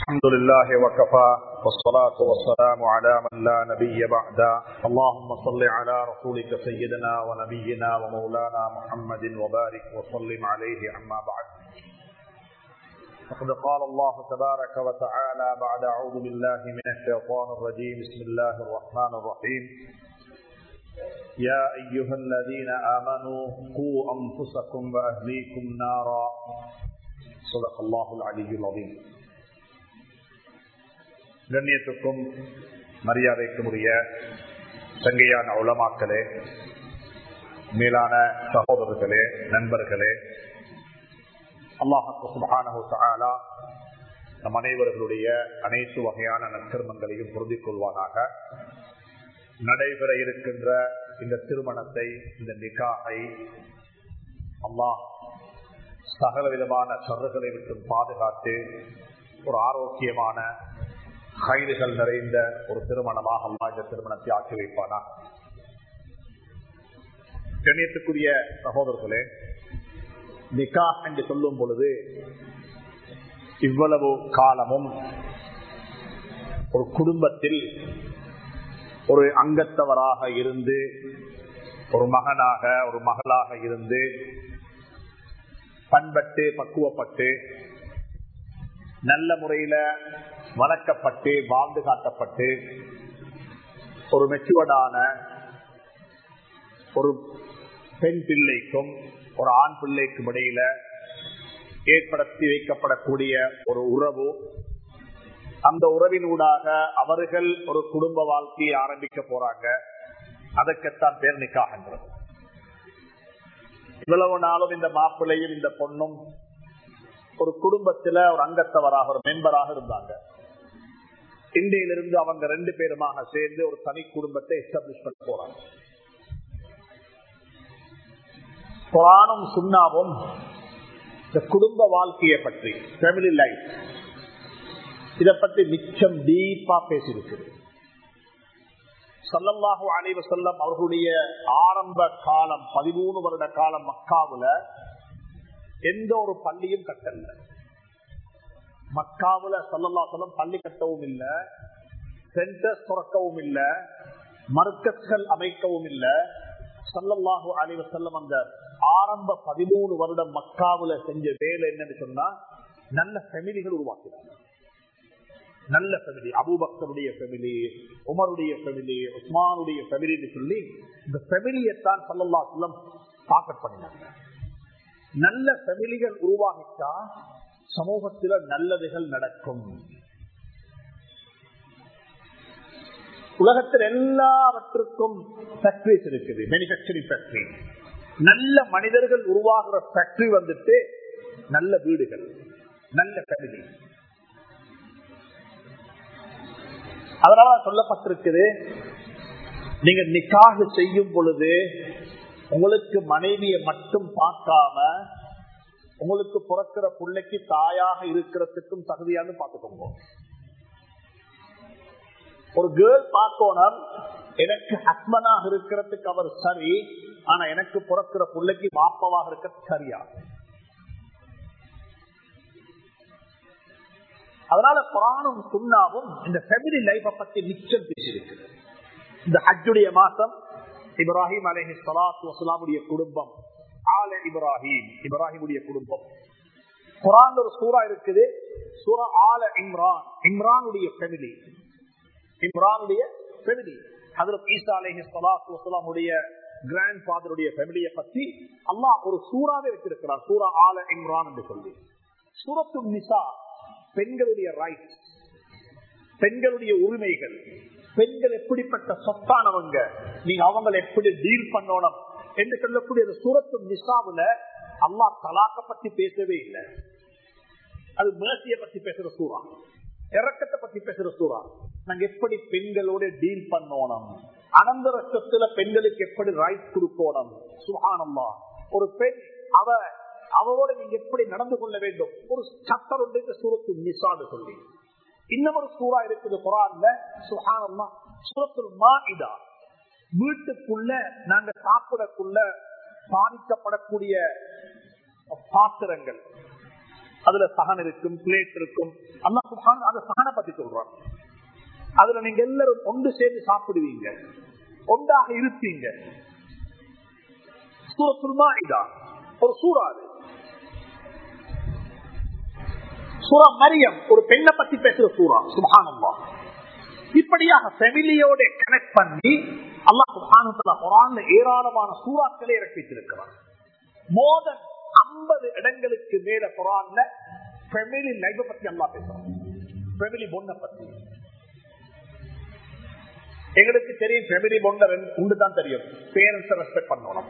الحمد لله وكفى والصلاة والسلام على من لا نبي بعد اللهم صل على رسولك سيدنا ونبينا ومولانا محمد وبارك وسلم عليه عما بعد فقد قال الله تبارك وتعالى بعد أعوذ بالله من الشيطان الرجيم بسم الله الرحمن الرحيم يا أيها الذين آمنوا قوا أنفسكم وأهليكم نارا صدق الله العلي العظيم கண்ணியத்துக்கும் மரியாதைக்கும் உரிய சங்கையான உளமாக்களே மேலான சகோதரர்களே நண்பர்களே அல்லாஹு சுபஹானஹு தஆலா நம் அனைவர்களுடைய அனைத்து வகையான நற்கர்மங்களையும் பொருந்திக் கொள்வானாக நடைபெற இருக்கின்ற இந்த திருமணத்தை இந்த நிகாகை அல்லாஹ் சகல விதமான சர்றுகளை விட்டும் பாதுகாத்து ஒரு ஆரோக்கியமான கைதுகள் நிறைந்த ஒரு திருமணமாக அல்லா இந்த திருமணத்தை ஆக்கி வைப்பானா கண்ணியத்துக்குரிய சகோதரர்களே நிகா என்று சொல்லும் பொழுது இவ்வளவு காலமும் ஒரு குடும்பத்தில் ஒரு அங்கத்தவராக இருந்து ஒரு மகனாக ஒரு மகளாக இருந்து பண்பட்டு பக்குவப்பட்டு நல்ல முறையில வளர்க்கப்பட்டு வாழ்ந்து காட்டப்பட்டு ஒரு மெச்சுவர்டான ஒரு பெண் பிள்ளைக்கும் ஒரு ஆண் பிள்ளைக்கும் இடையில ஏற்படுத்தி வைக்கப்படக்கூடிய ஒரு உறவு அந்த உறவினூடாக அவர்கள் ஒரு குடும்ப வாழ்க்கையை ஆரம்பிக்க போறாங்க அதற்குத்தான் பேர் நிக்காகின்றது இவ்வளவு நாளும் இந்த மாப்பிள்ளையும் இந்த பொண்ணும் ஒரு குடும்பத்துல ஒரு அங்கத்தவராக ஒரு மெம்பராக இருந்தாங்க இந்தியிலிருந்து அவங்க ரெண்டு பேருமாக சேர்ந்து ஒரு தனி குடும்பத்தை எஸ்டாப்ளிஷ் பண்ண போறாங்க குரானும் சுண்ணாவும் இந்த குடும்ப வாழ்க்கையை பற்றி ஃபேமிலி லைஃப் இத பற்றி மிச்சம் டீப்பா பேசியிருக்கிறது சல்லல்லாஹு அலைவ செல்லம் அவர்களுடைய ஆரம்ப காலம் பதிமூணு வருட காலம் மக்காவுல எந்த ஒரு பள்ளியும் கட்டல மக்காவுல சல்லல்லா சொல்லம் பள்ளி கட்டவும் இல்ல சென்டர்ஸ் துறக்கவும் இல்ல மர்க்கஸ்கள் அமைக்கவும் இல்ல சல்லல்லாஹு அலைவ செல்லம் அந்த ஆரம்ப பதிமூணு வருடம் மக்காவுல செஞ்ச வேலை என்னன்னு சொன்னா நல்ல ஃபெமிலிகள் உருவாக்கினாங்க நல்ல ஃபெமிலி அபுபக்தருடைய ஃபெமிலி உமருடைய ஃபெமிலி உஸ்மானுடைய ஃபெமிலின்னு சொல்லி இந்த ஃபெமிலியைத்தான் சல்லல்லா சொல்லம் தாக்கட் பண்ணினாங்க நல்ல ஃபெமிலிகள் உருவாகிட்டா சமூகத்தில் நல்லதுகள் நடக்கும் உலகத்தில் எல்லாவற்றுக்கும் ஃபேக்டரிஸ் இருக்குது மேனுபேக்சரிங் ஃபேக்டரி நல்ல மனிதர்கள் உருவாகிற ஃபேக்டரி வந்துட்டு நல்ல வீடுகள் நல்ல ஃபேமிலி அதனால சொல்லப்பட்டிருக்குது நீங்க நிக்காக செய்யும் பொழுது உங்களுக்கு மனைவியை மட்டும் பார்க்காம உங்களுக்கு பிறக்கிற பிள்ளைக்கு தாயாக இருக்கிறதுக்கும் தகுதியானு பார்த்துக்கோங்க ஒரு கேர்ள் பார்க்கணும் எனக்கு ஹஸ்பண்டாக இருக்கிறதுக்கு அவர் சரி ஆனா எனக்கு பிறக்கிற பிள்ளைக்கு மாப்பவாக இருக்க சரியா அதனால புராணம் சுண்ணாவும் இந்த ஃபேமிலி லைஃப பத்தி நிச்சயம் பேசியிருக்கிறது இந்த ஹஜ்ஜுடைய மாசம் இப்ராஹிம் அலஹி சலாத்து வசலாமுடைய குடும்பம் ஆல இப்ராஹிம் இப்ராஹிமுடைய குடும்பம் குரான் ஒரு சூறா இருக்குது சூரா ஆல இம்ரான் இம்ரானுடைய ஃபெமிலி இம்ரானுடைய ஃபெமிலி ஹதரத் ஈசா அலஹி சலாத்து வசலாமுடைய கிராண்ட் ஃபாதருடைய ஃபெமிலியை பத்தி அல்லாஹ் ஒரு சூறாவே வச்சிருக்கிறார் சூரா ஆல இம்ரான் என்று சொல்லி சூரத்து நிசா பெண்களுடைய ரைட் பெண்களுடைய உரிமைகள் பெண்கள் எப்படிப்பட்ட சொத்தானவங்க நீங்க அவங்களை எப்படி டீல் பண்ணணும் என்று சொல்லக்கூடிய சூரத்து நிசாவுல அல்லா தலாக்க பத்தி பேசவே இல்லை அது மேசிய பத்தி பேசுற சூறா இறக்கத்தை பத்தி பேசுற சூறா நாங்க எப்படி பெண்களோட டீல் பண்ணணும் அனந்தர சொத்துல பெண்களுக்கு எப்படி ரைட் கொடுக்கணும் சுகானம்மா ஒரு பெண் அவ அவரோட நீங்க எப்படி நடந்து கொள்ள வேண்டும் ஒரு சட்டம் உண்டு சூரத்து நிசான்னு சொல்லி இன்னும் ஒரு சூறா இருக்குது குரான்ல சுகானம்மா சூரத்துல் மாஇதா வீட்டுக்குள்ள நாங்க சாப்பிடக்குள்ள பாதிக்கப்படக்கூடிய பாத்திரங்கள் அதுல சகன் இருக்கும் பிளேட் இருக்கும் அல்லா சுபான் அந்த சகனை பத்தி சொல்றான் அதுல நீங்க எல்லாரும் ஒன்று சேர்ந்து சாப்பிடுவீங்க ஒன்றாக இருப்பீங்க சூரத்துல்மா இதா ஒரு சூறா அது சூரா மரியம் ஒரு பெண்ணை பத்தி பேசுற சூறா சுபானம்மா இப்படியாக ஃபெமிலியோட கனெக்ட் பண்ணி அல்லா சுபானத்துல குரான்ல ஏராளமான சூறாக்களே இறக்கிச்சிருக்கிறார் மோர் தென் ஐம்பது இடங்களுக்கு மேல குரான்ல ஃபெமிலி லைஃப பத்தி அல்லா பேசுறான் ஃபெமிலி பொண்ணை பத்தி எங்களுக்கு தெரியும் ஃபெமிலி பொண்ணை உண்டு தான் தெரியும் பேரண்ட்ஸ் ரெஸ்பெக்ட் பண்ணணும்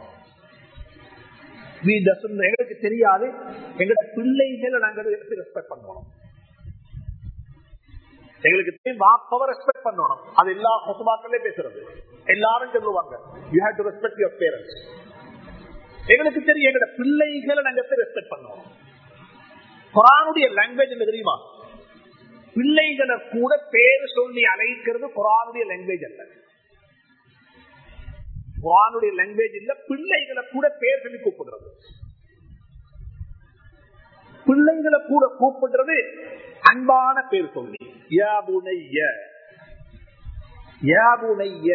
எங்களுக்கு தெரியாது எங்களோட பிள்ளைகளை நாங்கள் எடுத்து ரெஸ்பெக்ட் பண்ணணும் எங்களுக்கு தெரியும் வாப்பவை ரெஸ்பெக்ட் பண்ணணும் அது எல்லா கொசுமாக்களே பேசுறது எல்லாரும் சொல்லுவாங்க you have to respect your parents எங்களுக்கு தெரியும் எங்களோட பிள்ளைகளை நாங்க எப்படி ரெஸ்பெக்ட் பண்ணுவோம் குரானுடைய லாங்குவேஜ் என்ன தெரியுமா பிள்ளைகளை கூட பேரு சொல்லி அழைக்கிறது குரானுடைய லாங்குவேஜ் அல்ல குரானுடைய லாங்குவேஜ் இல்ல பிள்ளைகளை கூட பேர் சொல்லி கூப்பிடுறது பிள்ளைகளை கூட கூப்பிடுறது அன்பான பேர் சொல்லி யாபுனைய யாபுனைய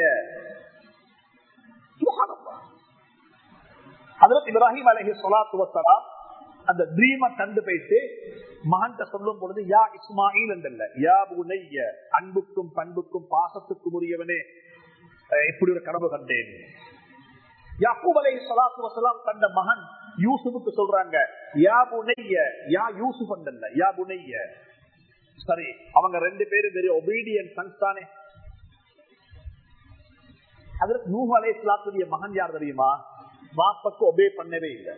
அதற்கு இப்ராஹிம் அலஹி சொலாத்து வசலாம் அந்த ட்ரீம கண்டு போயிட்டு மகன்கிட்ட சொல்லும் பொழுது யா இஸ்மாயில் என்றல்ல யா புனைய அன்புக்கும் பண்புக்கும் பாசத்துக்கும் உரியவனே இப்படி ஒரு கனவு கண்டேன் யாக்கூப் அலை சலாத்து வசலாம் கண்ட மகன் யூசுஃபுக்கு சொல்றாங்க யா புனைய யா யூசுப் என்றல்ல யா புனைய சரி அவங்க ரெண்டு பேரும் பெரிய ஒபீடியன் சன்ஸ் தானே அதற்கு நூஹ் அலை சலாத்துடைய மகன் யார் தெரியுமா வாப்பக்கு ஒபே பண்ணவே இல்லை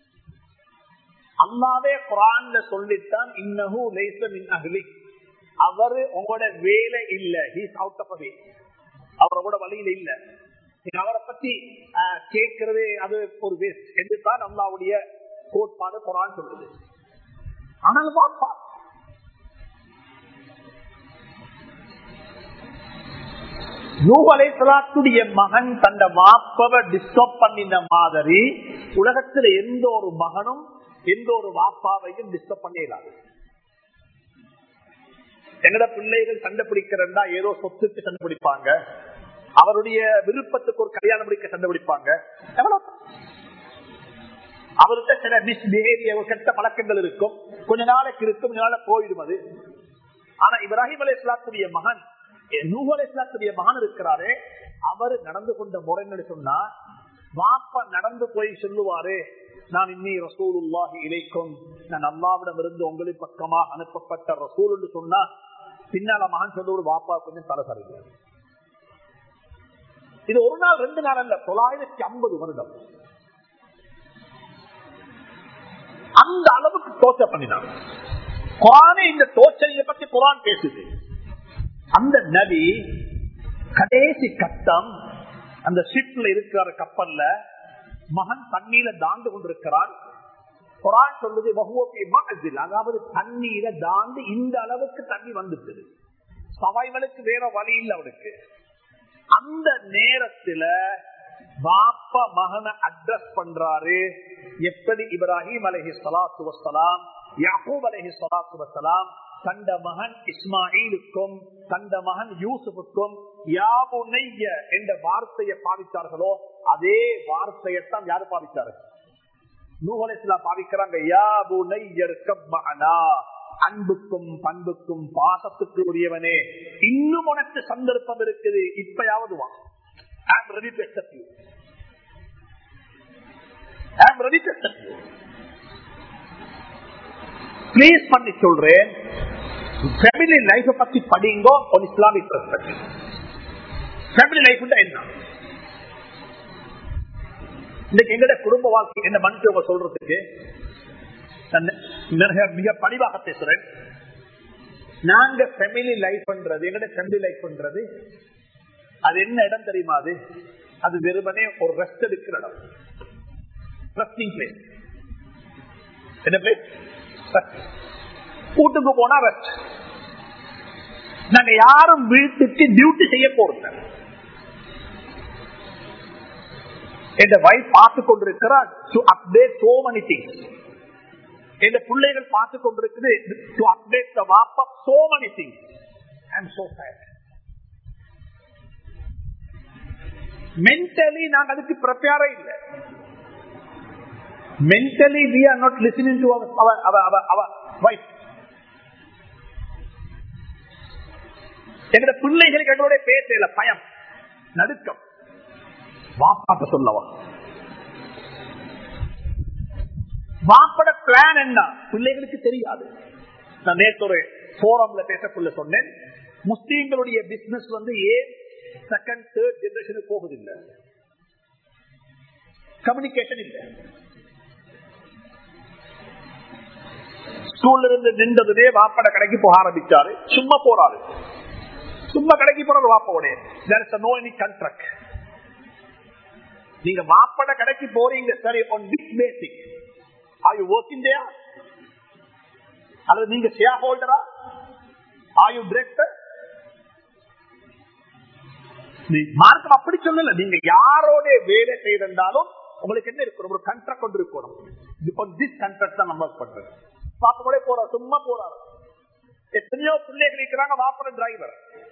அல்லாவே குரான்ல சொல்லித்தான் இன்னஹு லைஸ மின் அஹ்லி அவரு உங்களோட வேலை இல்ல ஹீஸ் அவுட் ஆஃப் வே அவரோட வழியில இல்ல நீங்க அவரை பத்தி கேட்கறதே அது ஒரு வேஸ்ட் என்று தான் அல்லாவுடைய கோட்பாடு குரான் சொல்லுது ஆனால் வாப்பா யூவலைத்துடைய மகன் தந்த வாப்பவை டிஸ்டர்ப் பண்ணின மாதிரி உலகத்துல எந்த ஒரு மகனும் எந்த ஒரு வாப்பாவையும் டிஸ்டர்ப் பண்ணிடலாது எங்கட பிள்ளைகள் சண்டை பிடிக்கிறா ஏதோ சொத்துக்கு சண்டை பிடிப்பாங்க அவருடைய விருப்பத்துக்கு ஒரு கல்யாணம் பிடிக்க சண்டை பிடிப்பாங்க அவர்கிட்ட சில மிஸ்பிஹேவியர் கெட்ட பழக்கங்கள் இருக்கும் கொஞ்ச நாளைக்கு இருக்கும் கொஞ்ச நாள போயிடும் அது ஆனா இப்ராஹிம் அலி இஸ்லாத்துடைய மகன் நூஹ் அலி இஸ்லாத்துடைய மகன் இருக்கிறாரே அவர் நடந்து கொண்ட முறைன்னு சொன்னா வாப்ப நடந்து போய் சொல்லுவாரு நான் இன்னி ரசூலுல்லாஹி இலைக்கும் நான் அல்லாவிடம் இருந்து உங்களுக்கு பக்கமா அனுப்பப்பட்ட ரசூல் என்று சொன்னா பின்னால மகன் சொல்லுவது வாப்பா கொஞ்சம் தலை சரிங்க இது ஒரு நாள் ரெண்டு நாள் அல்ல தொள்ளாயிரத்தி ஐம்பது வருடம் அந்த அளவுக்கு தோற்ற பண்ணினான் குரானே இந்த தோச்சனையை பத்தி குரான் பேசுது அந்த நபி கடைசி கட்டம் அந்த ஷிப்ல இருக்கிற கப்பல்ல மகன் தண்ணீர தாண்டு கொண்டிருக்கிறான் குரான் சொல்லுது மகத்தில் அதாவது தண்ணீரை தாண்டி இந்த அளவுக்கு தண்ணி வந்துட்டு சவாய்களுக்கு வேற வழி இல்லை அவனுக்கு அந்த நேரத்துல வாப்ப மகனை அட்ரஸ் பண்றாரு எப்படி இப்ராஹிம் அலஹி சலாத்து வசலாம் யாக்கூப் அலஹி சலாத்து வசலாம் கண்ட மகன் இஸ்மாயிலுக்கும் கண்ட மகன் யூசுஃபுக்கும் யாபுனைய என்ற வார்த்தையை பாவித்தார்களோ அதே வார்த்தையத்தான் யாரு பாவித்தாரு நூகலேஸ்லாம் பாவிக்கிறாங்க யாபுனையற்கமனா அன்புக்கும் பண்புக்கும் பாசத்துக்கு உரியவனே இன்னும் உனக்கு சந்தர்ப்பம் இருக்குது இப்பயாவது வா I'm ready to accept you. I'm ready to accept you. Please பண்ணி சொல்றேன் ஃபேமிலி லைஃப் பத்தி படிங்கோ ஒரு இஸ்லாமிக் பெர்ஸ்பெக்டிவ் ஃபேமிலி லைஃப் என்ன இன்னைக்கு எங்கட குடும்ப வாழ்க்கை என்ன மனுஷங்க சொல்றதுக்கு மிக பணிவாக பேசுறேன் நாங்க ஃபேமிலி லைஃப் பண்றது எங்கட ஃபேமிலி லைஃப் பண்றது அது என்ன இடம் தெரியுமா அது அது வெறுமனே ஒரு ரெஸ்ட் எடுக்கிற இடம் ரெஸ்டிங் பிளேஸ் என்ன பிளேஸ் கூட்டுக்கு போனா ரெஸ்ட் நாங்க யாரும் வீட்டுக்கு டியூட்டி செய்ய போறது என் வைஃப் பார்த்து கொண்டிருக்கிறார் to update so many things எந்த பிள்ளைகள் பார்த்து கொண்டிருக்குது டு அப்டேட் த வாப்பா so many things I am so sad mentally நாங்க அதுக்கு ப்ரிப்பேரே இல்லை mentally we are not listening to our our our our wife எங்களோட பிள்ளைகளுக்கு எங்களுடைய பேசல பயம் நடுக்கம் வாப்பாட்ட சொல்லவா வாப்பட பிளான் என்ன பிள்ளைகளுக்கு தெரியாது நான் நேற்று ஒரு போரம்ல பேசக்குள்ள சொன்னேன் முஸ்லீம்களுடைய பிசினஸ் வந்து ஏன் செகண்ட் தேர்ட் ஜெனரேஷனுக்கு போகுதில்லை கம்யூனிகேஷன் இல்லை ஸ்கூல்ல இருந்து நின்றதுலே வாப்பட கடைக்கு போக ஆரம்பிச்சாரு சும்மா போறாரு சும்மா கடைக்கு போறது வாப்போடைய நோ எனி கண்ட்ராக்ட் நீங்க வாப்பட கடைக்கு போறீங்க சரி on which basic are you working there அல்லது நீங்க ஷேர் ஹோல்டரா are you director மார்க்கம் அப்படி சொல்லல நீங்க யாரோட வேலை செய்திருந்தாலும் உங்களுக்கு என்ன இருக்கணும் ஒரு கண்ட்ராக்ட் கொண்டு இருக்கணும் திஸ் கண்ட்ராக்ட் தான் நம்ம பண்றது பாப்ப கூட போற சும்மா போறாரு எத்தனையோ பிள்ளைகள் இருக்கிறாங்க வாப்பட டிரைவர்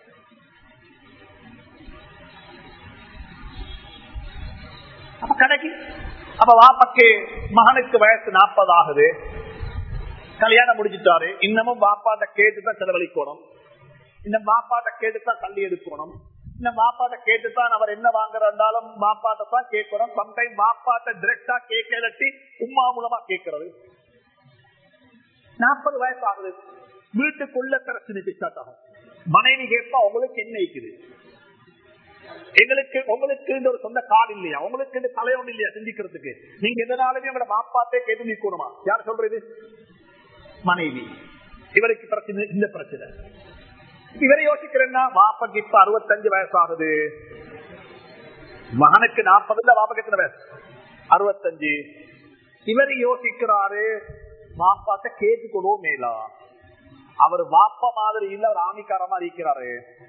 அப்ப கடைக்கு அப்ப வாப்பாக்கு மகனுக்கு வயசு நாற்பது ஆகுது கல்யாணம் முடிச்சிட்டாரு இன்னமும் பாப்பாட்ட கேட்டுதான் செலவழிக்கணும் இந்த மாப்பாட்ட கேட்டுதான் தள்ளி எடுக்கணும் இந்த மாப்பாட்ட கேட்டுதான் அவர் என்ன வாங்குறாலும் மாப்பாட்ட தான் கேட்கணும் சம்டைம் மாப்பாட்ட டிரெக்டா கேட்கலட்டி உமா மூலமா கேட்கறது நாற்பது வயசு ஆகுது வீட்டுக்குள்ள பிரச்சனைக்கு ஸ்டார்ட் ஆகும் மனைவி கேட்பா உங்களுக்கு என்ன இருக்குது எங்களுக்கு உங்களுக்கு இந்த ஒரு சொந்த கால் இல்லையா உங்களுக்கு இந்த தலைவன் இல்லையா சிந்திக்கிறதுக்கு நீங்க எதனாலுமே உங்களோட மாப்பாட்டே கேட்டு நிற்கணுமா யார் சொல்றது மனைவி இவருக்கு பிரச்சனை இந்த பிரச்சனை இவரை யோசிக்கிறேன்னா வாப்பக்கு இப்ப அறுபத்தஞ்சு வயசு ஆகுது மகனுக்கு நாற்பதுல வாப்பக்கு எத்தனை வயசு அறுபத்தஞ்சு இவர் யோசிக்கிறாரு வாப்பாட்ட கேட்டுக்கொள்ளவும் மேலா அவர் வாப்ப மாதிரி இல்ல அவர் ஆணிக்காரமா இருக்கிறாரு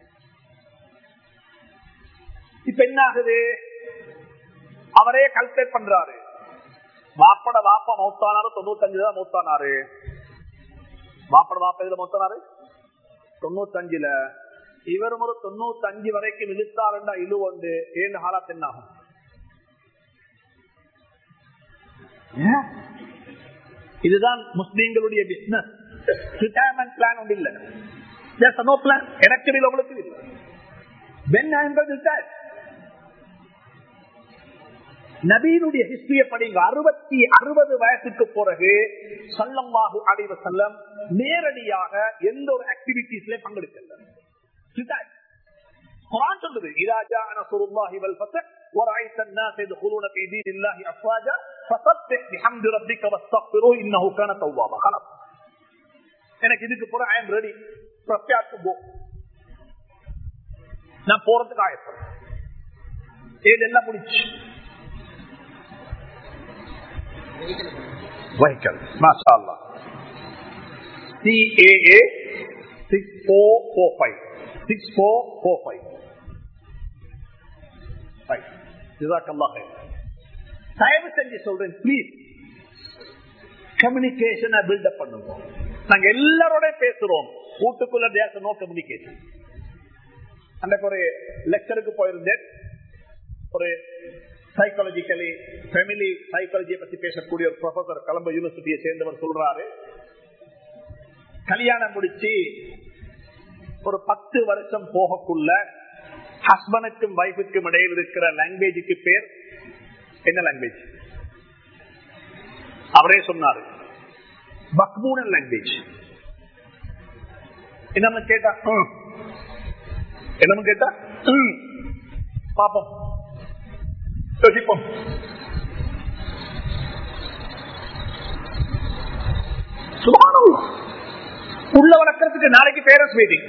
இப்ப என்ன ஆகுது அவரே கல்குலேட் பண்றாரு வாப்பட வாப்பா மௌத்தானாரு தொண்ணூத்தஞ்சு தான் மௌத்தானாரு வாப்பட வாப்ப இதுல மௌத்தானாரு தொண்ணூத்தஞ்சுல இவரும் ஒரு தொண்ணூத்தஞ்சு வரைக்கும் இழுத்தாருண்டா இழு வந்து ஏழு காலத்து என்ன ஆகும் இதுதான் முஸ்லீம்களுடைய பிசினஸ் ரிட்டையர்மெண்ட் பிளான் ஒன்று இல்ல நோ பிளான் எனக்கு இல்லை உங்களுக்கு இல்லை when I am going to retire நபீனுடைய ஹிஸ்டரிய படிங்க அறுபத்தி அறுபது வயசுக்கு பிறகு சல்லம்வாகு அடைவ செல்லம் நேரடியாக எந்த ஒரு ஆக்டிவிட்டிஸ்ல பங்கெடுக்கல குரான் சொல்லுது இராஜா நசருல்லாஹி வல் ஃபத்ஹ் ورأيت الناس يدخلون في دين الله أفواجا فسبح بحمد ربك واستغفره إنه كان توابا خلاص எனக்கு இதுக்கு போற I am ready prepare to go நான் போறதுக்கு ஆயத்தம் இதெல்லாம் முடிச்சு vehicle. MashaAllah. CAA 6445. 6445. Right. Jazakallah khair. தயவு செஞ்சு சொல்றேன் பிளீஸ் கம்யூனிகேஷனை பில்டப் பண்ணுங்க நாங்க எல்லாரோட பேசுறோம் வீட்டுக்குள்ள தேச நோ கம்யூனிகேஷன் அன்றைக்கு ஒரு லெக்சருக்கு போயிருந்தேன் ஒரு சைக்காலஜிக்கலி ஃபேமிலி சைக்காலஜியை பத்தி பேசக்கூடிய ஒரு ப்ரொஃபசர் கலம்ப யூனிவர்சிட்டியை சேர்ந்தவர் சொல்றாரு கல்யாணம் முடிச்சு ஒரு பத்து வருஷம் போகக்குள்ள ஹஸ்பண்டுக்கும் வைஃபுக்கும் இடையில் இருக்கிற லாங்குவேஜுக்கு பேர் என்ன லாங்குவேஜ் அவரே சொன்னாரு பக்மூனல் லாங்குவேஜ் என்ன கேட்டா என்ன கேட்டா பாப்போம் யோசிப்போம் உள்ள வளர்க்கறதுக்கு நாளைக்கு பேரண்ட்ஸ் மீட்டிங்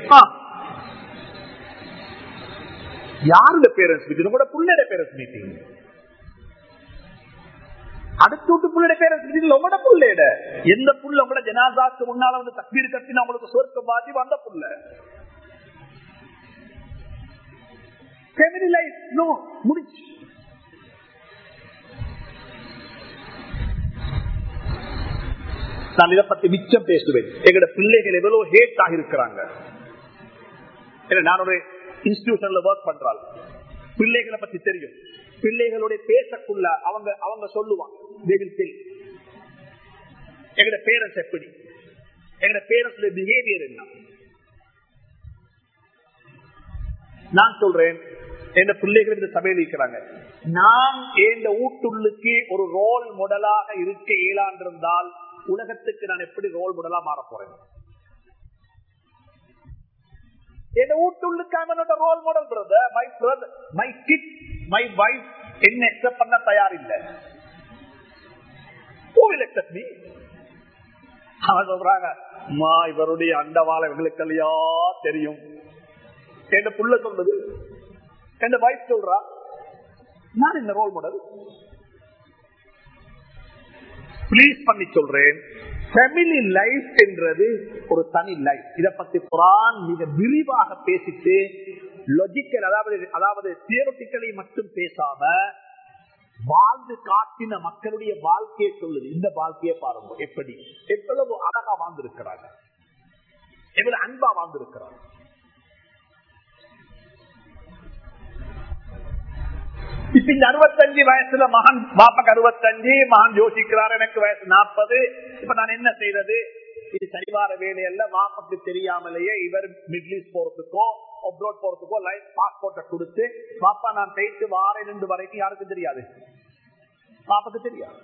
யாருடைய பேரண்ட்ஸ் மீட்டிங் கூட புள்ளட பேரண்ட்ஸ் மீட்டிங் அடுத்த வீட்டு புள்ளட பேரண்ட்ஸ் மீட்டிங் உங்களோட புள்ளட எந்த புள்ள உங்களோட ஜனாதாக்கு முன்னால வந்து தக்பீர் கட்டினா உங்களுக்கு சொர்க்கம் பாதி வந்த புள்ள ஃபேமிலி லைஃப் நோ முடிச்சு நான் இதை பத்தி மிச்சம் பேசுவேன் எங்களோட பிள்ளைகள் எவ்வளவு ஹேட் ஆகிருக்கிறாங்க ஏன்னா நான் ஒரு இன்ஸ்டிடியூஷன்ல ஒர்க் பண்றாள் பிள்ளைகளை பத்தி தெரியும் பிள்ளைகளுடைய பேசக்குள்ள அவங்க அவங்க சொல்லுவாங்க they will tell. எங்களோட பேரண்ட்ஸ் எப்படி எங்களோட பேரண்ட்ஸ் பிஹேவியர் என்ன நான் சொல்றேன் என் பிள்ளைகள் இந்த சபையில் இருக்கிறாங்க நான் எந்த ஊட்டுள்ளுக்கு ஒரு ரோல் மாடலாக இருக்க இயலான் இருந்தால் உலகத்துக்கு நான் எப்படி ரோல் மாடலா மாற போறேன் என் வீட்டுள்ளுக்கான role model brother my brother my kid my wife என்ன எக்ஸப்ட் பண்ண தயார் இல்லை அவன் சொல்றாங்க அம்மா இவருடைய அண்டவாள இவங்களுக்கு இல்லையா தெரியும் என் புள்ள சொல்றது என் வைஃப் சொல்றா நான் இந்த ரோல் மாடல் பிளீஸ் பண்ணி சொல்றேன் ஃபேமிலி லைஃப் என்றது ஒரு தனி லைஃப் இத பத்தி குரான் மிக விரிவாக பேசிட்டு லொஜிக்கல் அதாவது அதாவது தியரட்டிக்கலி மட்டும் பேசாம வாழ்ந்து காட்டின மக்களுடைய வாழ்க்கையை சொல்லுது இந்த வாழ்க்கையை பாருங்க எப்படி எவ்வளவு அழகா வாழ்ந்திருக்கிறாங்க எவ்வளவு அன்பா வாழ்ந்திருக்கிறாங்க இப்ப இந்த அறுபத்தஞ்சு வயசுல மகன் பாப்பாக்கு அறுபத்தஞ்சு மகன் யோசிக்கிறார் எனக்கு வயசு நாற்பது இப்ப நான் என்ன செய்யறது இது சரிவார வேலையல்ல மாப்பாக்கு தெரியாமலேயே இவர் மிடில் ஈஸ்ட் போறதுக்கோ அப்ரோட் போறதுக்கோ லைஃப் பாஸ்போர்ட்டை கொடுத்து பாப்பா நான் போயிட்டு வாரம் ரெண்டு வரைக்கும் யாருக்கும் தெரியாது பாப்பாக்கு தெரியாது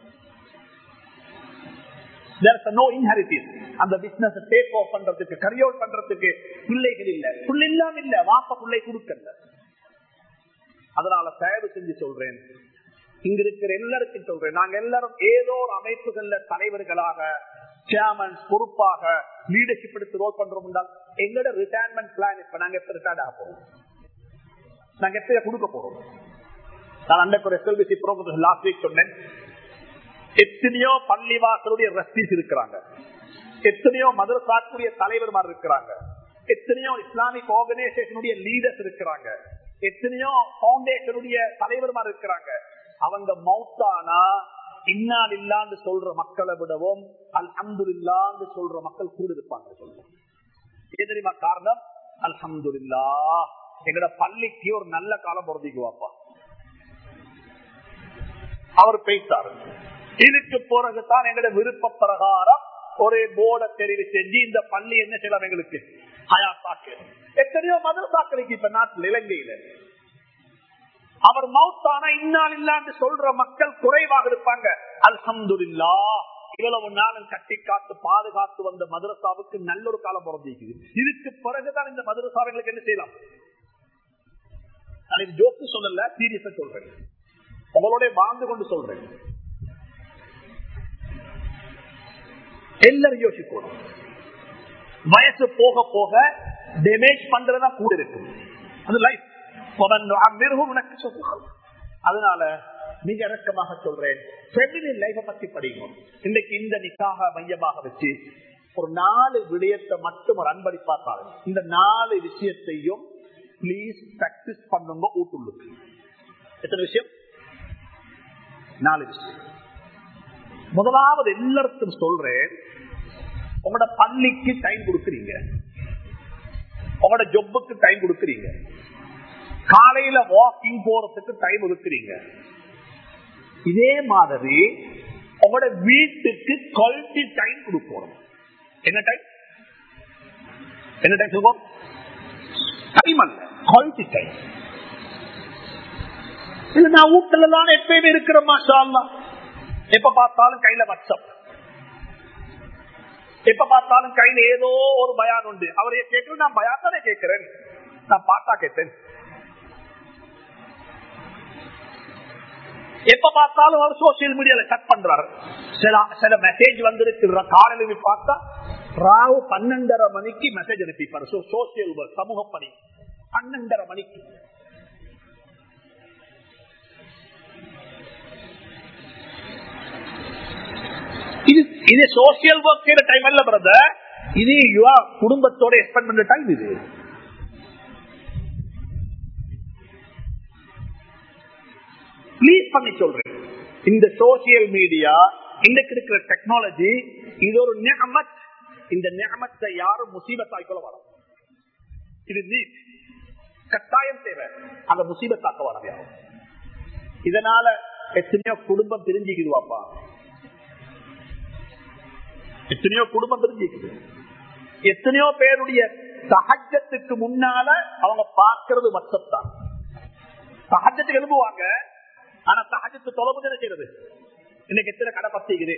நோ இன்ஹெரிட்டிஸ் அந்த பிசினஸ் டேக் ஆஃப் பண்றதுக்கு கரியவுட் பண்றதுக்கு பிள்ளைகள் இல்ல புள்ள இல்லாம இல்ல வாப்ப பிள்ளை கொடுக்கல அதனால தயவு செஞ்சு சொல்றேன் இங்க இருக்கிற எல்லாருக்கும் சொல்றேன் நாங்க எல்லாரும் ஏதோ ஒரு அமைப்புகள்ல தலைவர்களாக சேர்மன் பொறுப்பாக லீடர்ஷிப் எடுத்து ரோல் பண்றோம் என்றால் எங்களோட ரிட்டையர்மெண்ட் பிளான் இப்ப நாங்க எப்ப ரிட்டையர்ட் ஆக போறோம் நாங்க எப்ப கொடுக்க போறோம் நான் அன்றைக்கு ஒரு எஸ்எல்பிசி ப்ரோக்ராம் லாஸ்ட் வீக் சொன்னேன் எத்தனையோ பள்ளிவாசலுடைய ரஸ்தீஸ் இருக்கிறாங்க எத்தனையோ மதரசாக்குடைய தலைவர்மார் இருக்கிறாங்க எத்தனையோ இஸ்லாமிக் ஆர்கனைசேஷனுடைய லீடர்ஸ் இருக்கிறாங்க எத்தனையோ பவுண்டேஷனுடைய தலைவர்மார் இருக்கிறாங்க அவங்க மௌத்தானா இன்னால் இல்லான்னு சொல்ற மக்களை விடவும் அல் அம்பு இல்லான்னு சொல்ற மக்கள் கூட இருப்பாங்க சொல்றோம் ஏன் தெரியுமா காரணம் அல்ஹம்து இல்லா எங்கட பள்ளிக்கு ஒரு நல்ல காலம் பிறந்திக்குவாப்பா அவர் பேசாரு இதுக்கு பிறகுதான் எங்கட விருப்ப பிரகாரம் ஒரு போர்டை தெரிவு செஞ்சு இந்த பள்ளி என்ன செய்யலாம் எங்களுக்கு ஹயாத்தாக்கு எத்தனையோ மதரசாக்களுக்கு இப்ப நாட்டில் இலங்கையில அவர் மௌத்தானா இன்னால் இல்லான்னு சொல்ற மக்கள் குறைவாக இருப்பாங்க அல்ஹம்துல்லா இவ்வளவு நாளும் கட்டி காத்து பாதுகாத்து வந்த மதரசாவுக்கு நல்ல ஒரு காலம் பிறந்திருக்குது இதுக்கு பிறகுதான் இந்த மதரசாவைகளுக்கு என்ன செய்யலாம் நான் ஜோக்கு சொல்லல சீரியஸா சொல்றேன் உங்களோட வாழ்ந்து கொண்டு சொல்றேன் எல்லாரும் யோசிக்கணும் வயசு போக போக டேமேஜ் பண்றதா கூட இருக்கும் அது லைஃப் அதனால மிக இறக்கமாக சொல்றேன் லைஃப பத்தி படிக்கணும் இன்னைக்கு இந்த நிக்காக மையமாக வச்சு ஒரு நாலு விடயத்தை மட்டும் ஒரு அன்படி பார்த்தாரு இந்த நாலு விஷயத்தையும் பிளீஸ் பிராக்டிஸ் பண்ணுங்க ஊட்டுள்ளுக்கு எத்தனை விஷயம் நாலு விஷயம் முதலாவது எல்லாருக்கும் சொல்றேன் உங்களோட பள்ளிக்கு டைம் கொடுக்குறீங்க உங்களோட ஜொப்புக்கு டைம் கொடுக்குறீங்க காலையில வாக்கிங் போறதுக்கு டைம் ஒதுக்குறீங்க இதே மாதிரி உங்களோட வீட்டுக்கு குவாலிட்டி டைம் கொடுக்கணும் என்ன டைம் என்ன டைம் சொல்லுவோம் டைம் அல்ல குவாலிட்டி டைம் இது நான் வீட்டுல தான் எப்பயுமே இருக்கிற மாஷா எப்ப பார்த்தாலும் கையில வாட்ஸ்அப் எப்ப பார்த்தாலும் கையில ஏதோ ஒரு பயான் உண்டு அவரைய கேட்கிறேன் நான் பயான் தானே கேட்கிறேன் நான் பாட்டா கேட்டேன் எப்ப பார்த்தாலும் அவர் சோசியல் மீடியால கட் பண்றாரு சில சில மெசேஜ் வந்திருக்கிற காலையில பார்த்தா ராவு பன்னெண்டரை மணிக்கு மெசேஜ் அனுப்பிப்பாரு சோசியல் சமூக பணி பன்னெண்டரை மணிக்கு இது இது சோசியல் ஒர்க் செய்யற டைம் அல்ல பிரதர் இது யுவா குடும்பத்தோட எக்ஸ்பெண்ட் பண்ற டைம் இது பிளீஸ் பண்ணி சொல்றேன் இந்த சோசியல் மீடியா இன்னைக்கு இருக்கிற டெக்னாலஜி இது ஒரு நியமத் இந்த நியமத்தை யாரும் முசீபத்தாய்க்கொள்ள வரும் இது நீட் கட்டாயம் தேவை அந்த முசீபத்தாக்க வரம் யாரும் இதனால எத்தனையோ குடும்பம் தெரிஞ்சுக்குதுவாப்பா எத்தனையோ குடும்பம் தெரிஞ்சுக்குது எத்தனையோ பேருடைய சகஜத்துக்கு முன்னால அவங்க பார்க்கறது வசத்தான் சகஜத்துக்கு எழுப்புவாங்க ஆனா சகஜத்து தொலைவு என்ன செய்யறது இன்னைக்கு எத்தனை கடை பத்திக்குது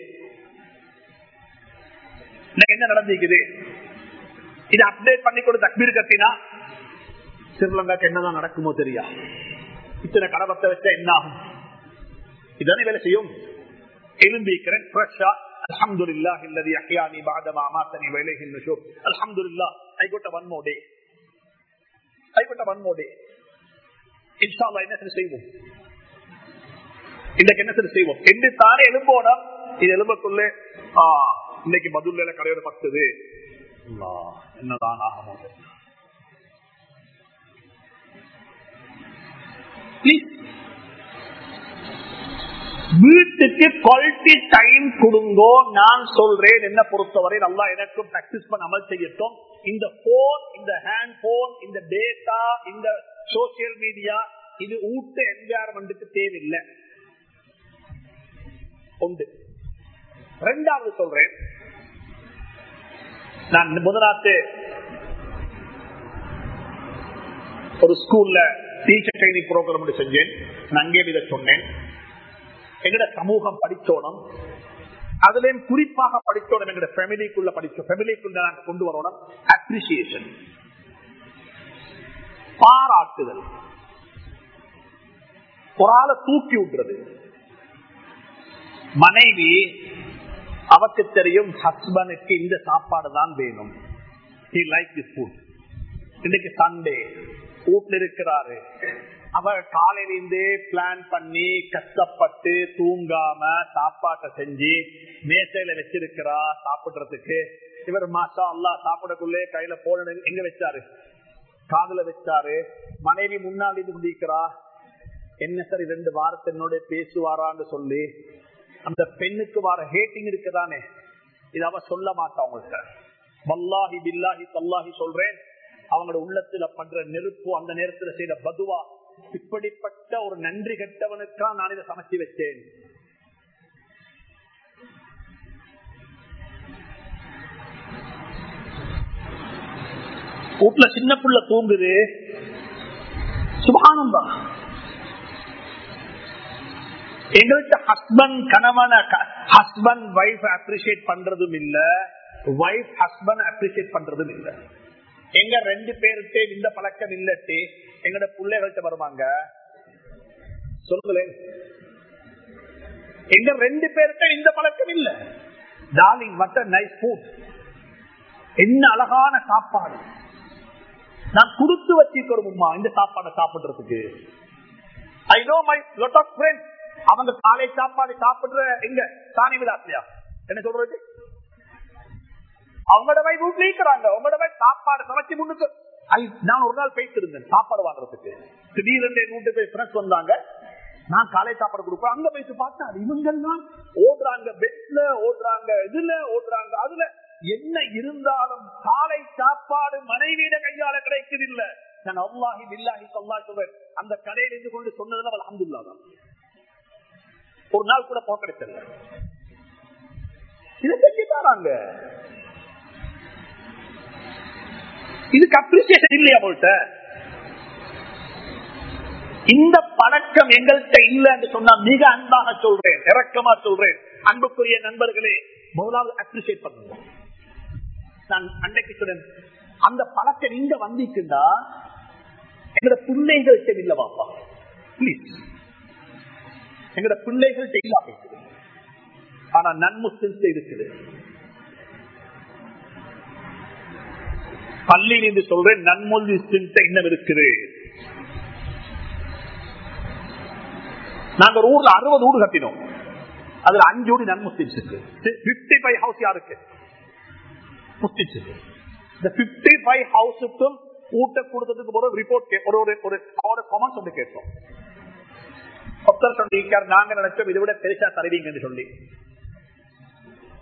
இன்னைக்கு என்ன நடந்திருக்குது இது அப்டேட் பண்ணி கொடு தக்பீர் கட்டினா ஸ்ரீலங்காக்கு என்னதான் நடக்குமோ தெரியா இத்தனை கடபத்தை வச்சா என்ன ஆகும் இதானே வேலை செய்யும் எழுந்திருக்கிறேன் ஃப்ரெஷ்ஷா الحمد لله الذي احياني بعد ما اماتني واليه النشور الحمد لله i got a one more day i got a one more day இன்ஷால்லா என்ன சரி செய்வோம் இன்னைக்கு என்ன சரி செய்வோம் என்று தானே எலும்போனா இது எலும்பக்குள்ளே இன்னைக்கு மதுள்ள கடையோட பத்துது என்னதான் ஆகும் வீட்டுக்கு குவாலிட்டி டைம் கொடுங்கோ நான் சொல்றேன் என்ன பொறுத்தவரை நல்லா எனக்கும் பிராக்டிஸ் பண்ண அமல் செய்யட்டும் இந்த போன் இந்த ஹேண்ட் போன் இந்த டேட்டா இந்த சோசியல் மீடியா இது ஊட்ட என்வாரன்மெண்ட்டுக்கு தேவையில்லை உண்டு ரெண்டாவது சொல்றேன் நான் முதலாத்து ஒரு ஸ்கூல்ல டீச்சர் ட்ரைனிங் ப்ரோக்ராம் செஞ்சேன் நான் அங்கே இதை சொன்னேன் எங்கட சமூகம் படிச்சோணும் அதுலயும் குறிப்பாக படிச்சோணும் எங்கட ஃபேமிலிக்குள்ள படிச்சோம் ஃபேமிலிக்குள்ள நாங்க கொண்டு வரணும் அப்ரிசியேஷன் பாராட்டுதல் ஒரு ஆளை தூக்கி விட்டுறது மனைவி அவருக்கு தெரியும் ஹஸ்பண்டுக்கு இந்த சாப்பாடு தான் வேணும் லைக் திஸ் ஃபுட் இன்னைக்கு சண்டே வீட்டுல இருக்கிறாரு அவர் காலையிலிருந்தே பிளான் பண்ணி கஷ்டப்பட்டு தூங்காம சாப்பாட்டை செஞ்சு மேசையில வச்சிருக்கிறா சாப்பிடுறதுக்கு இவர் மாசா அல்லா சாப்பிடக்குள்ளே கையில போன எங்க வச்சாரு காதுல வச்சாரு மனைவி முன்னாடி முடிக்கிறா என்ன சரி ரெண்டு வாரத்தை என்னோட பேசுவாரான்னு சொல்லி அந்த பெண்ணுக்கு வர ஹேட்டிங் இருக்குதானே இது அவ சொல்ல மாட்டா அவங்கள்ட்ட வல்லாஹி பில்லாஹி தல்லாஹி சொல்றேன் அவங்களோட உள்ளத்துல பண்ற நெருப்பு அந்த நேரத்துல செய்த பதுவா இப்படிப்பட்ட ஒரு நன்றி கெட்டவனுக்கா நான் இதை சமைச்சு வச்சேன் வீட்டுல சின்ன புள்ள தூங்குது சுபானம் தான் எங்கள்கிட்ட ஹஸ்பண்ட் கணவன ஹஸ்பண்ட் வைஃப் அப்ரிசியேட் பண்றதும் இல்ல வைஃப் ஹஸ்பண்ட் அப்ரிசியேட் பண்றதும் இல்ல எங்க ரெண்டு பேருக்கே இந்த பழக்கம் இல்லட்டு எங்கட பிள்ளைகள்கிட்ட வருவாங்க சொல்லுங்களேன் எங்க ரெண்டு பேருக்க இந்த பழக்கம் இல்ல டார்லிங் வட்ட நைஸ் ஃபுட் என்ன அழகான சாப்பாடு நான் கொடுத்து வச்சிருக்கிறோம்மா இந்த சாப்பாடை சாப்பிடுறதுக்கு I know my lot of friends அவங்க காலை சாப்பாடு சாப்பிடுற எங்க சாணி விழாத்தியா என்ன சொல்றது அவங்களோட வை வீட்டுல இருக்கிறாங்க உங்களோட வை சாப்பாடு சமைச்சு முன்னுக்கு நான் ஒரு நாள் போயிட்டு இருந்தேன் சாப்பாடு வாங்குறதுக்கு திடீரென்று நூட்டு பேர் ஃப்ரெண்ட்ஸ் வந்தாங்க நான் காலை சாப்பாடு கொடுப்பேன் அங்க போயிட்டு பார்த்தா இவங்க எல்லாம் ஓடுறாங்க பெட்ல ஓடுறாங்க இதுல ஓடுறாங்க அதுல என்ன இருந்தாலும் காலை சாப்பாடு மனைவியிட கையால கிடைக்குது இல்ல நான் அல்லாஹி பில்லாஹி சொல்லா சொல்றேன் அந்த கடையில் இருந்து கொண்டு சொன்னதுல அலமதுல்லா தான் ஒரு நாள் கூட போக்கடிச்சல இதை செஞ்சு தாராங்க இதுக்கு அப்ரிசியேஷன் இல்லையா போல்ட்ட இந்த பழக்கம் எங்கள்கிட்ட இல்ல என்று சொன்னா மிக அன்பாக சொல்றேன் இறக்கமா சொல்றேன் அன்புக்குரிய நண்பர்களே முதலாவது அப்ரிசியேட் பண்ணுங்க நான் அன்றைக்கு சொன்னேன் அந்த பழக்கம் இங்க வந்திருக்குண்டா எங்களோட பிள்ளைகள்கிட்ட இல்ல பாப்பா பிளீஸ் எங்களோட பிள்ளைகள்கிட்ட இல்லாம இருக்குது ஆனா நன்முஸ்லிம் இருக்குது பள்ளியில் என்று சொல்றேன் நன்மொழி இன்னும் இருக்குது நாங்க ஒரு ஊர்ல அறுபது ஊடு கட்டினோம் அதுல அஞ்சு ஊடி நன் முஸ்லிம்ஸ் இருக்கு பிப்டி ஃபைவ் ஹவுஸ் யாருக்கு முஸ்லிம்ஸ் இருக்கு இந்த பிப்டி ஃபைவ் ஹவுஸுக்கும் ஊட்ட கொடுத்ததுக்கு ஒரு ரிப்போர்ட் ஒரு ஒரு ஒரு அவரோட கமெண்ட்ஸ் வந்து கேட்டோம் ஒருத்தர் சொல்லியிருக்கார் நாங்க நினைச்சோம் இதை விட பெருசா தருவீங்கன்னு சொல்லி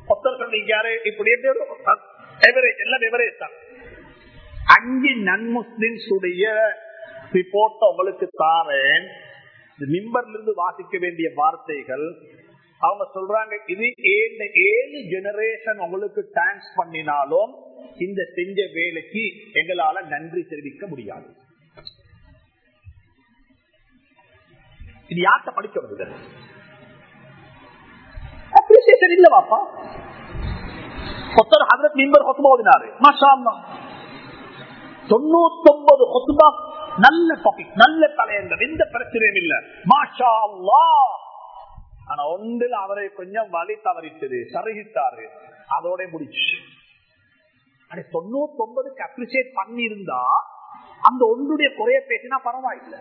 ஒருத்தர் சொன்னீங்க யாரு இப்படி எவரேஜ் எல்லாம் எவரேஜ் தான் அஞ்சு நன்முஸ்லிம்ஸ் உடைய ரிப்போர்ட் உங்களுக்கு தாரேன் மிம்பர்ல இருந்து வாசிக்க வேண்டிய வார்த்தைகள் அவங்க சொல்றாங்க இது ஏழு ஏழு ஜெனரேஷன் உங்களுக்கு டான்ஸ் பண்ணினாலும் இந்த செஞ்ச வேலைக்கு எங்களால நன்றி தெரிவிக்க முடியாது இது யார்கிட்ட படிக்க வருது அப்ரிசியேஷன் இல்ல பாப்பா ஒருத்தர் ஹதரத் மிம்பர் ஹொத்துமா ஓதினாரு மாஷா அல்லாஹ் தொண்ணூத்தி ஒன்பது ஹொத்துமா நல்ல டாபிக் நல்ல தலையங்கள் எந்த பிரச்சனையும் இல்ல மாஷா அல்லாஹ் ஆனா ஒன்றில் அவரை கொஞ்சம் வழி தவறிட்டது சருகிட்டாரு அதோட முடிச்சு தொண்ணூத்தி ஒன்பதுக்கு அப்ரிசியேட் பண்ணி இருந்தா அந்த ஒன்றுடைய குறைய பேசினா பரவாயில்லை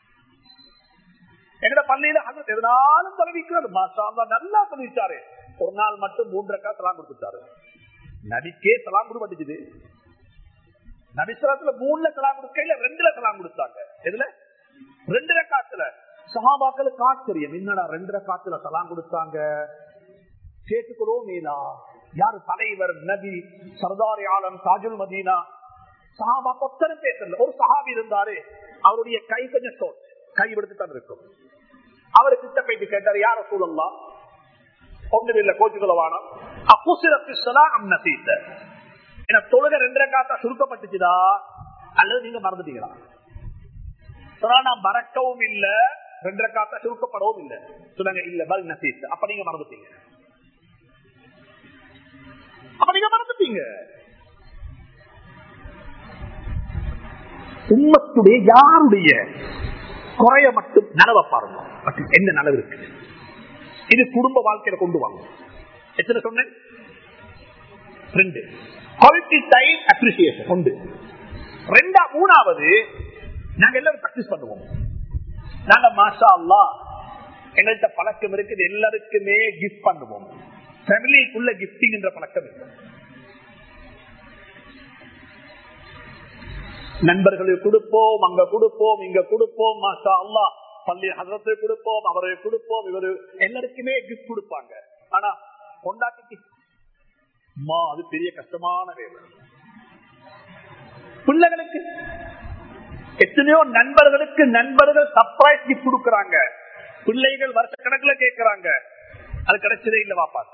எங்கட பள்ளியில அது எதனாலும் தெரிவிக்கிறது மாசாந்தா நல்லா தெரிவிச்சாரு ஒரு நாள் மட்டும் மூன்றக்கா சலாம் கொடுத்துட்டாரு நபிக்கே சலாம் கொடுப்பட்டுச்சுது நபிசரத்துல மூணுல சலாம் கொடுக்கல ரெண்டுல சலாம் கொடுத்தாங்க எதுல ரெண்டு ரக்காத்துல சகாபாக்களுக்கு ஆச்சரியம் என்னடா ரெண்டு ரக்காத்துல சலாம் கொடுத்தாங்க கேட்டுக்கிறோம் மேலா யாரு தலைவர் நபி சர்தாரி ஆலம் தாஜுல் மதீனா சஹாபா கொத்தரும் பேசல ஒரு சஹாபி இருந்தாரு அவருடைய கை கொஞ்சம் சோட் கை விடுத்து தான் இருக்கும் அவரு கிட்ட போயிட்டு கேட்டாரு யார சூழல்லாம் ஒன்றும் இல்ல கோச்சுக்குள்ள அம்னசீத்த என தொழுக ரெண்டரை காத்தா சுருக்கப்பட்டுச்சுதா அல்லது நீங்க மறந்துட்டீங்களா நான் மறக்கவும் இல்ல ரெண்டரை காத்தா சுருக்கப்படவும் இல்ல சொல்லுங்க இல்ல பல் நசீத் அப்ப நீங்க மறந்துட்டீங்க அப்ப நீங்க மறந்துட்டீங்க உம்மத்துடைய யாருடைய குறைய மட்டும் நலவை பாருங்க என்ன நலவு இருக்கு இது குடும்ப வாழ்க்கையில கொண்டு வாங்க எத்தனை சொன்னேன் ரெண்டு குவாலிட்டி டைம் அப்ரிசியேஷன் உண்டு ரெண்டா மூணாவது நாங்க எல்லாரும் பிராக்டிஸ் பண்ணுவோம் நாங்க மாஷா அல்லா எங்கள்கிட்ட பழக்கம் இருக்குது எல்லாருக்குமே கிஃப்ட் பண்ணுவோம் ஃபேமிலிக்குள்ள கிஃப்டிங் என்ற பழக்கம் இருக்கு நண்பர்களுக்கு கொடுப்போம் அங்க கொடுப்போம் இங்க கொடுப்போம் மாஷா அல்லா பள்ளி ஹசரத்தை கொடுப்போம் அவரை கொடுப்போம் இவரு எல்லாருக்குமே கிஃப்ட் கொடுப்பாங்க ஆனா கொண்டாட்டிக்கு அம்மா அது பெரிய கஷ்டமான வேலை பிள்ளைகளுக்கு எத்தனையோ நண்பர்களுக்கு நண்பர்கள் சர்ப்ரைஸ் கிஃப்ட் கொடுக்கறாங்க பிள்ளைகள் வருஷ கணக்குல கேட்கறாங்க அது கிடைச்சதே இல்லவா பார்த்தா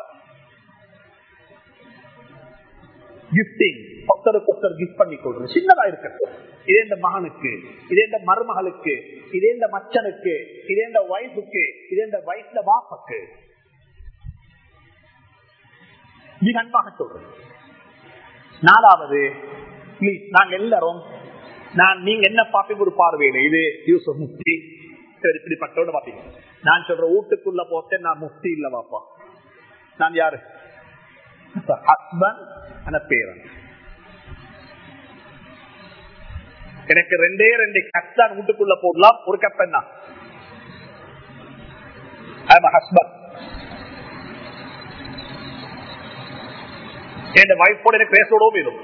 கிஃப்டிங் ஒருத்தருக்கு ஒருத்தர் கிஃப்ட் பண்ணி கொள்றது சின்னதா இருக்கிறது இதே இந்த மகனுக்கு இதே இந்த மருமகளுக்கு இதே இந்த மச்சனுக்கு இதே இந்த வைஃபுக்கு இதே இந்த வயசுல வாப்பக்கு மிக அன்பாக சொல்றது நாலாவது பிளீஸ் நாங்க எல்லாரும் நான் நீங்க என்ன பார்ப்பீங்க ஒரு பார்வையில இது யூசுப் முஃப்தி சரி இப்படிப்பட்டோட பாப்பீங்க நான் சொல்ற வீட்டுக்குள்ள போட்டேன் நான் முஃப்தி இல்ல பாப்பா நான் யாரு ஹஸ்பண்ட் அந்த பேரன் எனக்கு ரெண்டே ரெண்டு கப் தான் வீட்டுக்குள்ள போடலாம் ஒரு கப் என்ன ஹஸ்பண்ட் என் வைஃபோட எனக்கு பேசோடவும் இருக்கும்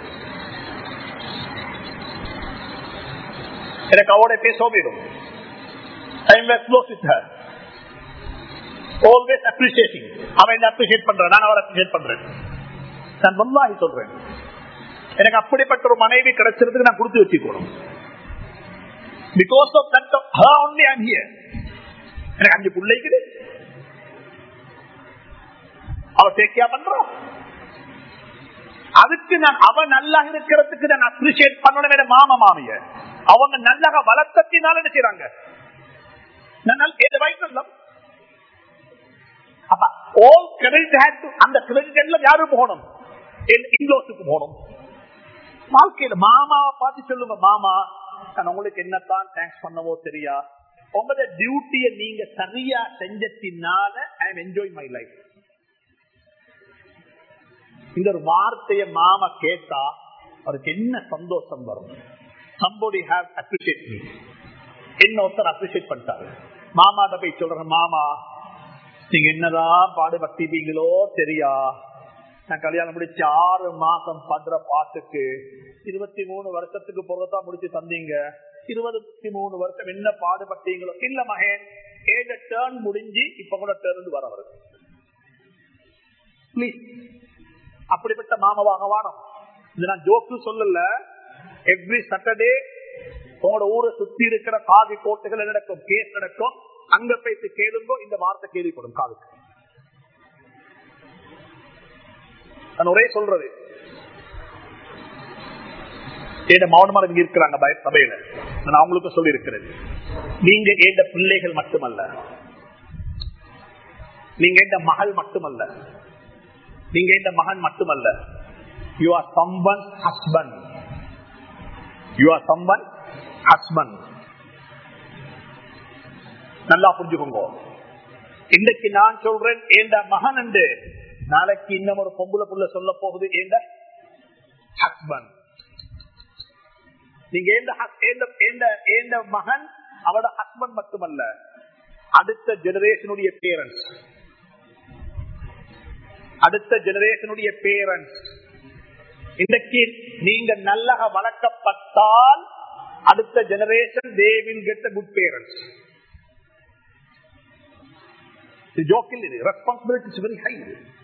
எனக்கு அவட பேசவும் இருக்கும் time close with her always appreciating அவன் என்ன அப்ரிசியேட் பண்றேன் நான் அவரை அப்ரிசியேட் பண்றேன் நான் வல்லாஹி சொல்றேன் எனக்கு அப்படிப்பட்ட ஒரு மனைவி கிடைச்சிருதுக்கு நான் கொடுத்து வச்சுக்கணும் because of that only I'm here எனக்கு அஞ்சு பிள்ளைக்குது அவ தேக்கியா பண்றான் அதுக்கு நான் அவன் நல்லா இருக்கிறதுக்கு நான் அப்ரிசியேட் பண்ணணும் மாம மாமிய அவங்க நல்லா வளர்த்தத்தினால என்ன செய்யறாங்க அந்த கிரெடிட் யாரும் போகணும் இன்லோஸுக்கு போகணும் வாழ்க்கையில மாமாவை பார்த்து சொல்லுங்க மாமா நான் உங்களுக்கு என்னத்தான் தேங்க்ஸ் பண்ணவோ தெரியா உங்களோட டியூட்டியை நீங்க சரியா செஞ்சத்தினால I am enjoy my life இந்த ஒரு வார்த்தைய மாமா கேட்டா அவருக்கு என்ன சந்தோஷம் வரும் சம்போடி ஹாவ் அப்ரிசியேட் மீ என்ன ஒருத்தர் அப்ரிசியேட் பண்ணிட்டாரு மாமாட்ட போய் சொல்ற மாமா நீங்க என்னதான் பாடுபட்டீங்களோ தெரியா நான் கல்யாணம் முடிச்சு ஆறு மாசம் பண்ற பாட்டுக்கு இருபத்தி மூணு வருஷத்துக்கு பிறகுதான் முடிச்சு தந்தீங்க இருபத்தி மூணு வருஷம் என்ன பாடுபட்டீங்களோ இல்ல மகன் ஏழு டேர்ன் முடிஞ்சு இப்ப கூட டேர்ன் வர வருது பிளீஸ் அப்படிப்பட்ட மாமவாக வானம் இது நான் ஜோக்கு சொல்லல எவ்ரி சாட்டர்டே உங்களோட ஊரை சுத்தி இருக்கிற காதி கோட்டுகள் நடக்கும் கேஸ் நடக்கும் அங்க போயிட்டு கேளுங்கோ இந்த வார்த்தை கேள்விப்படும் காதுக்கு நான் ஒரே சொல்றது ஏன் மௌனமாக இங்க இருக்கிறாங்க பய- சபையில நான் அவங்களுக்கும் சொல்லி இருக்கிறது நீங்க ஏந்த பிள்ளைகள் மட்டுமல்ல நீங்க இந்த மகள் மட்டுமல்ல நீங்க இந்த மகன் மட்டுமல்ல you are someone husband you are someone husband நல்லா புரிஞ்சுக்கோங்க இன்னைக்கு நான் சொல்றேன் ஏண்ட மகன் என்று நாளைக்கு இன்னும் ஒரு பொம்புல புள்ள சொல்ல போகுது ஏண்ட ஹஸ்பண்ட் நீங்க ஏந்த hus- ஏந்த- ஏந்த- ஏந்த மகன் அவட ஹஸ்பண்ட் மட்டுமல்ல அடுத்த ஜெனரேஷனுடைய பேரண்ட்ஸ் அடுத்த ஜெனரேஷனுடைய பேரண்ட்ஸ் இன்றைக்கு நீங்க நல்லக வளர்க்கப்பட்டால் அடுத்த generation they will get good parents ஜோக்கில் இது ரெஸ்பான்சிபிலிட்டி வெரி ஹை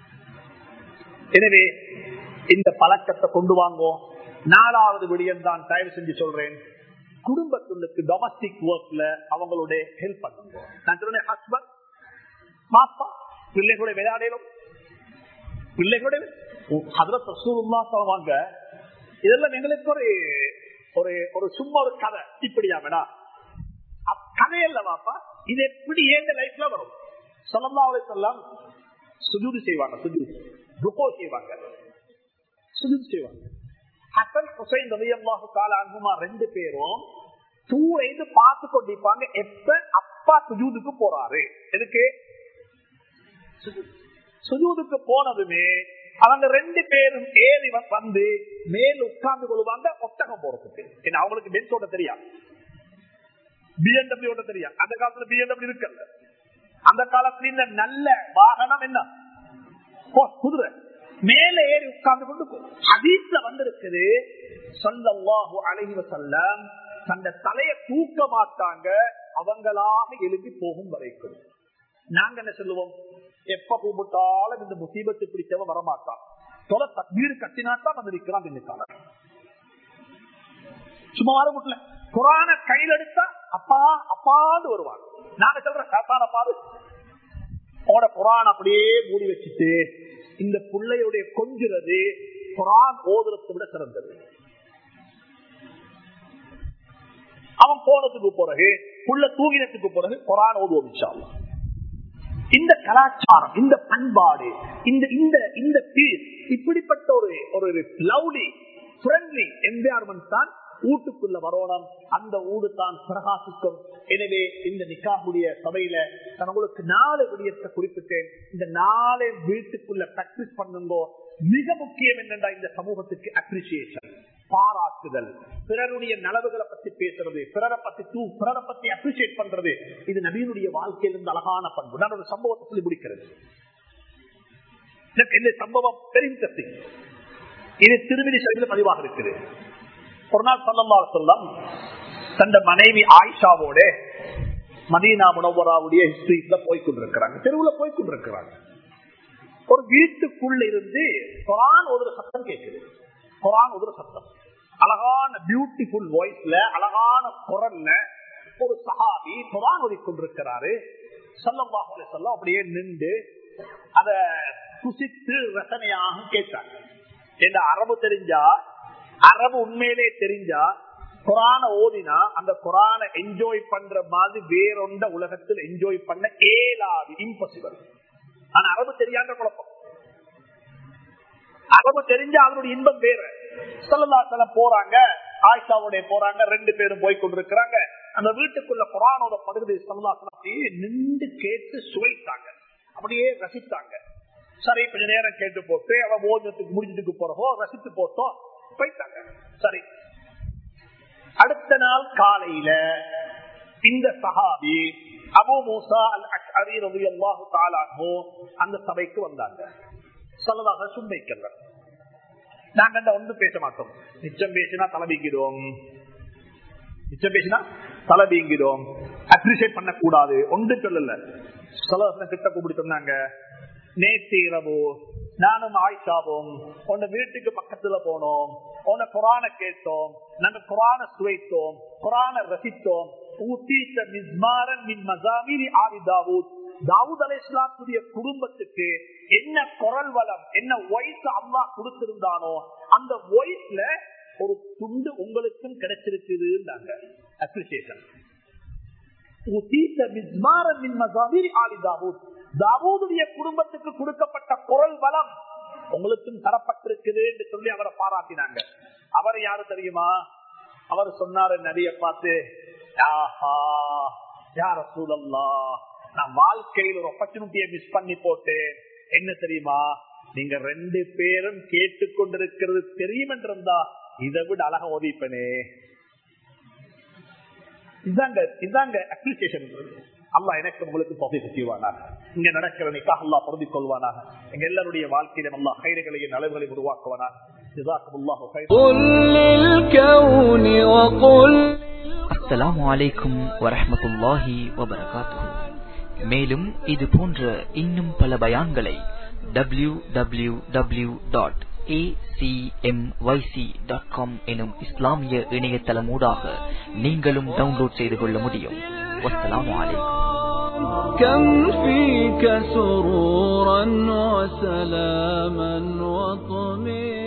எனவே இந்த பழக்கத்தை கொண்டு வாங்கோ நாலாவது விடயம் தான் தயவு செஞ்சு சொல்றேன் குடும்பத்துள்ளுக்கு டொமஸ்டிக் ஒர்க்ல அவங்களுடைய ஹெல்ப் பண்ணுங்க நான் சொல்றேன் ஹஸ்பண்ட் மாப்பா பிள்ளைகளுடைய விளையாடலும் பிள்ளைகளுடைய ஹதரத் ரசூலுல்லாஹ் சொல்லுவாங்க இதெல்லாம் எங்களுக்கு ஒரு ஒரு ஒரு சும்மா ஒரு கதை இப்படியா வேணா கதையல்ல பாப்பா இது எப்படி ஏந்த லைஃப்ல வரும் சொல்லலாம் அவரை சொல்லலாம் சுஜூது செய்வாங்க சுஜூது ருக்கோ செய்வாங்க சுஜூது செய்வாங்க ஹசன் ஹுசைன் ரலியல்லாஹு தஆலா அன்ஹுமா ரெண்டு பேரும் தூரைந்து பார்த்து கொண்டிருப்பாங்க எப்ப அப்பா சுஜூதுக்கு போறாரு எதுக்கு சுஜூத். சுஜூதுக்கு போனதுமே அவங்க ரெண்டு பேரும் ஏறி வ- வந்து மேல் உட்கார்ந்து கொள்வாங்க ஒட்டகம் போறதுக்கு ஏன்னா அவங்களுக்கு பென்ஸ் ஓட்ட தெரியாது பிஎன்டபிள்யூ ஓட்ட தெரியாது அந்த காலத்துல பிஎன்டபிள்யூ இருக்கல அந்த காலத்துல இந்த நல்ல வாகனம் என்ன போ, குதிரை மேல ஏறி உட்கார்ந்து கொண்டு போ. ஹதீஸ்ல வந்திருக்குது ஸல்லல்லாஹு அலைஹி வஸல்லம் தந்த தலையை தூக்க மாட்டாங்க அவங்களாக எழுதி போகும் வரைக்கும் நாங்க என்ன சொல்லுவோம் எப்ப கூப்பிட்டாலும் இந்த முசீபத்து பிடிச்சவன் வரமாட்டான் தொலை தக்பீர் கட்டினாத்தான் வந்து நிற்கிறான் நினைக்கான சும்மா வர முடியல குரான கையில் எடுத்தா அப்பா அப்பான்னு வருவாங்க நாங்க சொல்ற சாத்தான பாரு அவட குரான் அப்படியே மூடி வச்சுட்டு இந்த பிள்ளையுடைய கொஞ்சுறது குரான் ஓதுறதை விட சிறந்தது அவன் போனதுக்கு பிறகு புள்ள தூங்கினத்துக்கு பிறகு குரான் ஓதுவோம் இன்ஷா அல்லாஹ். இந்த கலாச்சாரம் இந்த பண்பாடு இந்த இந்த இந்த peace, இப்படிப்பட்ட ஒரு ஒரு லவ்லி ஃப்ரெண்ட்லி என்விரான்மெண்ட் தான் வீட்டுக்குள்ள வரணும் அந்த ஊடு தான் பிரகாசிக்கும் எனவே இந்த நிக்காவுடைய சபையில நான் உங்களுக்கு நாலு விடயத்தை குறிப்பிட்டேன் இந்த நாளை வீட்டுக்குள்ள பிராக்டிஸ் பண்ணுங்க மிக முக்கியம் என்னென்றா இந்த சமூகத்துக்கு அப்ரிசியேஷன் பாராட்டுதல் பிறருடைய நலவுகளை பத்தி பேசுறது பிறரை பத்தி தூ பிறரை பத்தி அப்ரிசியேட் பண்றது இது நவீனுடைய வாழ்க்கையில் இருந்து அழகான பண்பு நான் ஒரு சம்பவத்தை சொல்லி முடிக்கிறது எனக்கு இந்த சம்பவம் very interesting. இது திருமதி சைடில் பதிவாக இருக்குது ஒரு நாள் சல்லல்லா சொல்லம் தந்த மனைவி ஆயிஷாவோட மதீனா முனவராவுடைய ஸ்ட்ரீட்ல போய் கொண்டிருக்கிறாங்க தெருவுல போய் கொண்டிருக்கிறாங்க ஒரு வீட்டுக்குள்ள இருந்து குரான் ஒரு சத்தம் கேட்குது குரான் ஒரு சத்தம் அழகான பியூட்டிஃபுல் வாய்ஸ்ல அழகான குரல்ல ஒரு சஹாபி குரான் ஓதி கொண்டிருக்கிறாரு சல்லல்லாஹு சொல்ல அப்படியே நின்று அத குசித்து ரசனையாக கேட்டாங்க இந்த அரபு தெரிஞ்சா அரபு உண்மையிலே தெரிஞ்சா குரான ஓதினா அந்த குரான என்ஜாய் பண்ற மாதிரி வேறொண்ட உலகத்தில் என்ஜாய் பண்ண ஏலாது இம்பாசிபிள் ஆனா அரபு தெரியாத குழப்பம் அரபு தெரிஞ்ச அதனுடைய இன்பம் வேற சொல்லலாத்தல போறாங்க ஆயிஷாவுடைய போறாங்க ரெண்டு பேரும் போய் கொண்டிருக்கிறாங்க அந்த வீட்டுக்குள்ள குரானோட படுகிறது சொல்லலாத்தல அப்படியே நின்று கேட்டு சுவைத்தாங்க அப்படியே ரசித்தாங்க சரி கொஞ்ச நேரம் கேட்டு போட்டு அவன் ஓதத்துக்கு முடிஞ்சதுக்கு போறவோ ரசித்து போட்டோம் போயிட்டாங்க சரி அடுத்த நாள் காலையில இந்த சஹாபி அபு மூசா அல் அஷ்அரி ரலியல்லாஹு தஆலா அன்ஹு அந்த சபைக்கு வந்தாங்க சொல்லதாக சும்மைக்கல்ல நாங்க அந்த ஒன்று பேச மாட்டோம் மிச்சம் பேசினா தலைபிங்கிடுவோம் மிச்சம் பேசினா தலைபிங்கிடும் அப்ரிசியேட் பண்ணக்கூடாது ஒன்று சொல்லல சொல்லவசன கிட்ட கூப்பிட்டு சொன்னாங்க நேற்று இரவு நானும் ஆயிஷாவும் உன்ன வீட்டுக்கு பக்கத்துல போனோம் உன்ன குரான கேட்டோம் நாங்க குரான சுவைத்தோம் குரான ரசித்தோம் ஊத்தீத்த மிஸ்மாரன் மின் மசாமிரி ஆதி தாவூத் தாவூத் அலை இஸ்லாத்துடைய குடும்பத்துக்கு என்ன குரல் வளம் என்ன வயசு அம்மா கொடுத்திருந்தானோ அந்த வயசுல ஒரு துண்டு உங்களுக்கும் கிடைச்சிருக்குதுன்னாங்க அப்ரிசியேஷன் தாவூதுடைய குடும்பத்துக்கு கொடுக்கப்பட்ட குரல் வளம் உங்களுக்கும் தரப்பட்டிருக்குது என்று சொல்லி அவரை பாராட்டினாங்க அவர் யாரு தெரியுமா அவர் சொன்னாரு நதிய பார்த்து யார சூழல்லா நான் வாழ்க்கையில் ஒரு ஆப்பர்ச்சுனிட்டியை மிஸ் பண்ணி போட்டேன் என்ன தெரியுமா நீங்க ரெண்டு பேரும் கேட்டுக்கொண்டிருக்கிறது தெரியும் என்றிருந்தா இதை விட அழக ஓதிப்பனே இதாங்க இதாங்க அப்ரிசியேஷன் அல்லா எனக்கு உங்களுக்கு தொகை செய்வானாக இங்க நடக்கிற நிக்காக அல்லா பொருந்தி கொள்வானாக எங்க எல்லாருடைய வாழ்க்கையிலும் அல்லா கைதுகளையும் நலவுகளையும் உருவாக்குவானாக அஸ்ஸலாமு அலைக்கும் வரஹமத்துல்லாஹி வபரகாத்துஹு மேலும் இது போன்ற இன்னும் பல பயான்களை W W W dot acmyc.com எனும் இஸ்லாமிய இணையதளமூடாக நீங்களும் டவுன்லோட் செய்து கொள்ள முடியும் வஸ்ஸலாமு அலைக்கும் كم فيك سرورا وسلاما وطمئنا